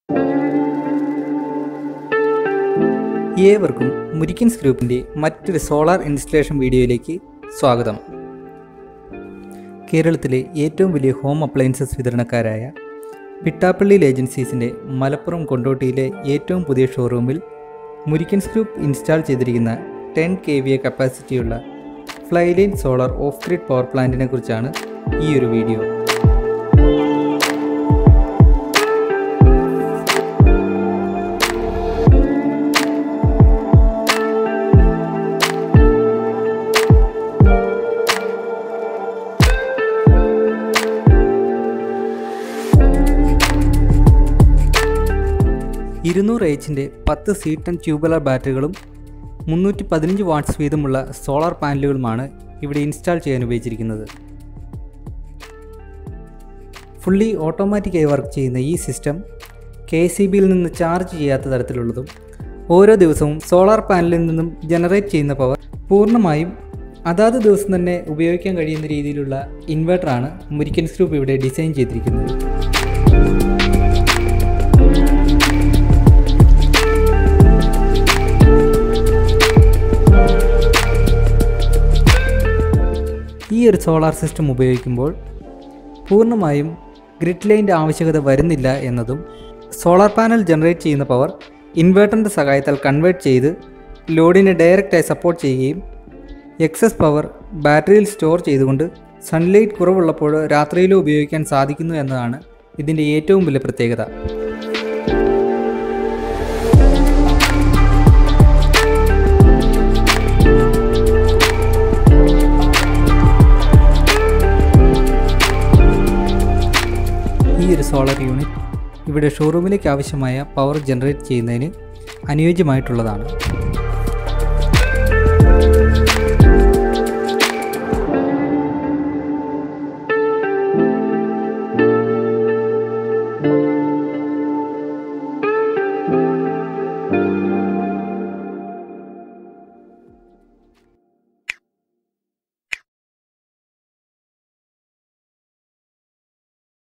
ഏവർക്കും മുരിക്കൻസ് ഗ്രൂപ്പിൻ്റെ മറ്റൊരു സോളാർ ഇൻസ്റ്റലേഷൻ വീഡിയോയിലേക്ക് സ്വാഗതം കേരളത്തിലെ ഏറ്റവും വലിയ ഹോം അപ്ലയൻസസ് വിതരണക്കാരായ പിട്ടാപ്പള്ളി ഏജൻസീസിൻ്റെ മലപ്പുറം കൊണ്ടോട്ടിയിലെ ഏറ്റവും പുതിയ ഷോറൂമിൽ മുരിക്കൻസ് ഗ്രൂപ്പ് ഇൻസ്റ്റാൾ ചെയ്തിരിക്കുന്ന ടെൻ കെ വി എ കപ്പാസിറ്റിയുള്ള ഫ്ലൈലൈൻ സോളാർ ഓഫ് ഗ്രിഡ് പവർ പ്ലാന്റിനെ കുറിച്ചാണ് ഈ ഒരു വീഡിയോ ഇരുന്നൂറ് എച്ചിൻ്റെ പത്ത് സി ടെൻ ട്യൂബുലർ ബാറ്ററികളും മുന്നൂറ്റി പതിനഞ്ച് വാട്ട്സ് വീതമുള്ള സോളാർ പാനലുകളുമാണ് ഇവിടെ ഇൻസ്റ്റാൾ ചെയ്യാൻ ഉപയോഗിച്ചിരിക്കുന്നത് ഫുള്ളി ഓട്ടോമാറ്റിക്കായി വർക്ക് ചെയ്യുന്ന ഈ സിസ്റ്റം കെ സി ബിയിൽ നിന്ന് ചാർജ് ചെയ്യാത്ത തരത്തിലുള്ളതും ഓരോ ദിവസവും സോളാർ പാനലിൽ നിന്നും ജനറേറ്റ് ചെയ്യുന്ന പവർ പൂർണ്ണമായും അതാത് ദിവസം തന്നെ ഉപയോഗിക്കാൻ കഴിയുന്ന രീതിയിലുള്ള ഇൻവെർട്ടറാണ് മുരിക്കൻസ് ഗ്രൂപ്പ് ഇവിടെ ഡിസൈൻ ചെയ്തിരിക്കുന്നത് ഈ ഒരു സോളാർ സിസ്റ്റം ഉപയോഗിക്കുമ്പോൾ പൂർണ്ണമായും ഗ്രിഡ് ലൈൻ്റെ ആവശ്യകത വരുന്നില്ല എന്നതും സോളാർ പാനൽ ജനറേറ്റ് ചെയ്യുന്ന പവർ ഇൻവേർട്ടറിൻ്റെ സഹായത്താൽ കൺവേർട്ട് ചെയ്ത് ലോഡിനെ ഡയറക്റ്റായി സപ്പോർട്ട് ചെയ്യുകയും എക്സസ് പവർ ബാറ്ററിയിൽ സ്റ്റോർ ചെയ്തുകൊണ്ട് സൺലൈറ്റ് കുറവുള്ളപ്പോൾ രാത്രിയിലോ ഉപയോഗിക്കാൻ സാധിക്കുന്നു എന്നതാണ് ഇതിൻ്റെ ഏറ്റവും വലിയ പ്രത്യേകത ഈ ഒരു സോളാർ യൂണിറ്റ് ഇവിടെ ഷോറൂമിലേക്ക് ആവശ്യമായ പവർ ജനറേറ്റ് ചെയ്യുന്നതിന് അനുയോജ്യമായിട്ടുള്ളതാണ്